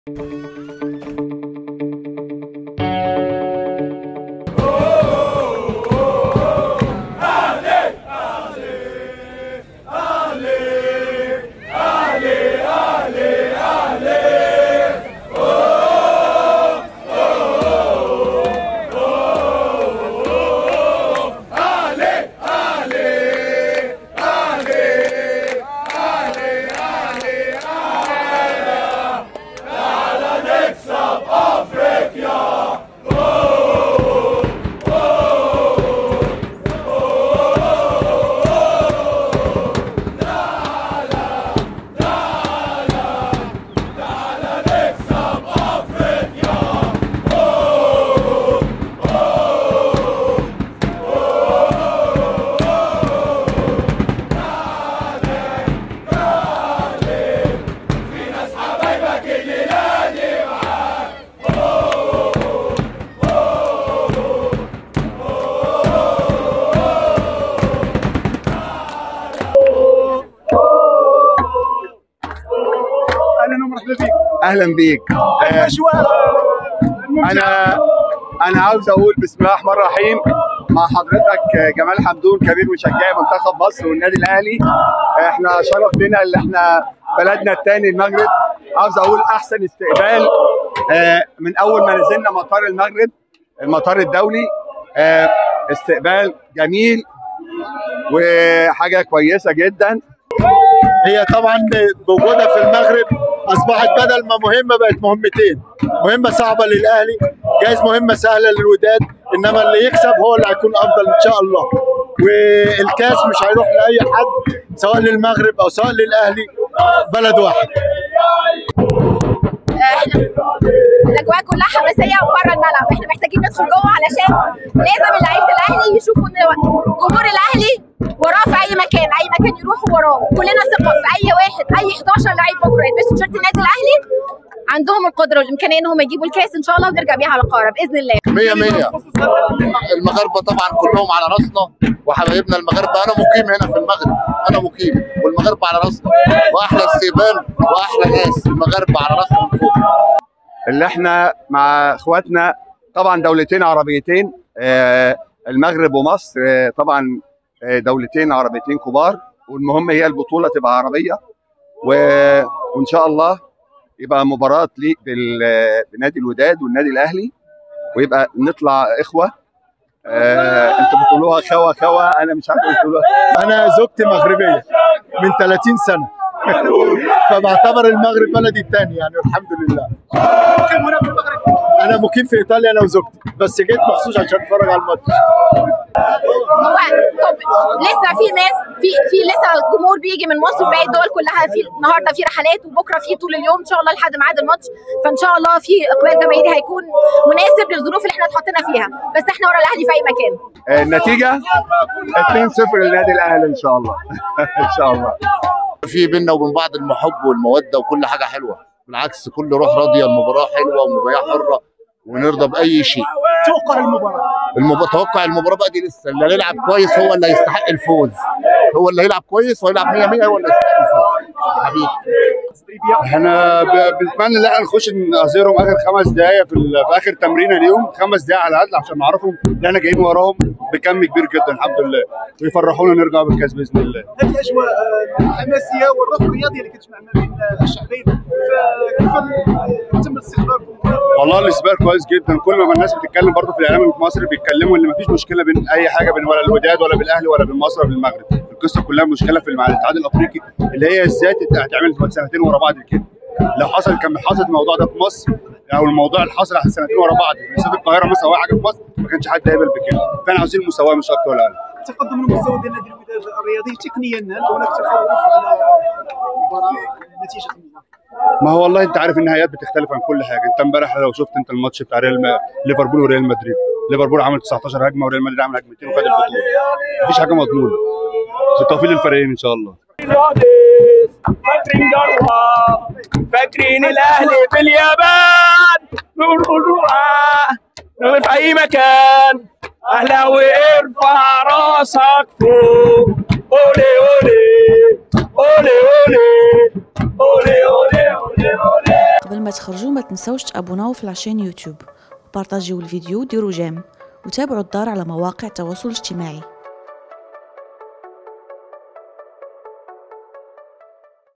اهلا ومرحبا بك اهلا بيك آه، الاجواء الممتعة. انا انا عاوز اقول بسم الله الرحمن الرحيم مع حضرتك آه، جمال حمدون كبير مشجعي منتخب مصر والنادي الاهلي آه، احنا شرف لنا اللي احنا بلدنا الثاني المغرب عاوز اقول احسن استقبال آه، من اول ما نزلنا مطار المغرب المطار الدولي آه، استقبال جميل وحاجه كويسه جدا هي طبعا بوجودها في المغرب اصبحت بدل ما مهمه بقت مهمتين مهمه صعبه للاهلي جايز مهمه سهله للوداد انما اللي يكسب هو اللي هيكون افضل ان شاء الله والكاس مش هيروح لاي حد سواء للمغرب او سواء للاهلي بلد واحد احنا الاجواء كلها حماسيه وبره الملعب احنا محتاجين ندخل جوه علشان لازم لعيبه الاهلي يشوفوا ان جمهور الاهلي وراه في اي مكان اي مكان يروحوا وراه كلنا ثقه في اي واحد اي 11 لعيب بكره يلبسوا تيشيرت النادي الاهلي عندهم القدره والامكانيه انهم يجيبوا الكاس ان شاء الله ونرجع بيها على القاره باذن الله مية مية المغاربة طبعا كلهم على راسنا وحبايبنا المغاربة أنا مقيم هنا في المغرب أنا مقيم والمغاربة على راسنا وأحلى استقبال وأحلى ناس المغاربة على راسنا من فوق اللي احنا مع اخواتنا طبعا دولتين عربيتين آه، المغرب ومصر آه، طبعا آه، دولتين عربيتين كبار والمهم هي البطوله تبقى عربيه و- وان شاء الله يبقى مباراه تليق بال- بنادي الوداد والنادي الاهلي ويبقى نطلع اخوه آه، انتوا بتقولوها خوا خوا انا مش عارف بتقولوها أنا زوجتي مغربية من 30 سنة فبعتبر المغرب بلدي الثاني يعني الحمد لله مقيم هنا في المغرب أنا مقيم في إيطاليا أنا وزوجتي بس جيت مخصوص عشان أتفرج على الماتش هو طب لسه في ناس في في لسه جمهور بيجي من مصر وباقي الدول كلها في النهارده في رحلات وبكره في طول اليوم ان شاء الله لحد ميعاد الماتش فان شاء الله في اقبال جماهيري هيكون مناسب للظروف اللي احنا اتحطينا فيها بس احنا ورا الاهلي في اي مكان آه، النتيجه 2-0 للنادي الاهلي ان شاء الله ان شاء الله في بينا وبين بعض المحب والمودة وكل حاجة حلوة بالعكس كل روح راضية المباراة حلوة ومباراة حرة ونرضى بأي شيء توقع المباراه المب... توقع المباراة بقى دي لسه اللي هيلعب كويس هو اللي هيستحق الفوز هو اللي هيلعب كويس وهيلعب 100 100 هو اللي يستحق الفوز حبيبي احنا ب- بنتمنى ان احنا نخش نظهرهم اخر خمس دقائق في, ال- في اخر تمرينه اليوم خمس دقائق على الاقل عشان نعرفهم ان احنا جايين وراهم بكم كبير جدا الحمد لله ويفرحونا نرجع بالكاس باذن الله هذه الاجواء آه، الحماسيه والروح الرياضيه اللي كتجمع ما بين آه، الشعبين فكيف ال- تم استقبالكم والله الاستقبال كويس جدا كل ما الناس بتتكلم برضه في الاعلام في مصر بيتكلموا ان مفيش مشكله بين اي حاجه بين ولا الوداد ولا بالاهلي ولا بين مصر ولا بالمغرب القصه كلها مشكله في مع الاتحاد الافريقي اللي هي ازاي تت- هتعمل سنتين ورا بعض كده لو حصل كان حصل الموضوع ده في مصر او الموضوع اللي حصل على سنتين ورا بعض في استاد القاهره مثلا او أي حاجه في مصر ما كانش حد هيقبل بكده فاحنا عاوزين المساواه مش اكتر ولا اقل تقدم المستوى ديال نادي الوداد الرياضي تقنيا هل هناك تخوف على المباراه نتيجه المباراه ما هو والله انت عارف النهايات بتختلف عن كل حاجه انت امبارح لو شفت انت الماتش بتاع ريال م- ليفربول وريال مدريد ليفربول عمل 19 هجمه وريال مدريد عمل هجمتين وخد البطوله مفيش حاجه مضمونه بالتوفيق للفريقين ان شاء الله فاكرين جرة فاكرين الاهلي في اليابان نقول في اي مكان اهلاوي ارفع راسك فوق اولي اولي اولي اولي اولي اولي اولي اولي قبل ما تخرجوا ما تنسوش تابوناو في لاشين يوتيوب وبارطاجيو الفيديو وديروا جيم وتابعوا الدار على مواقع التواصل الاجتماعي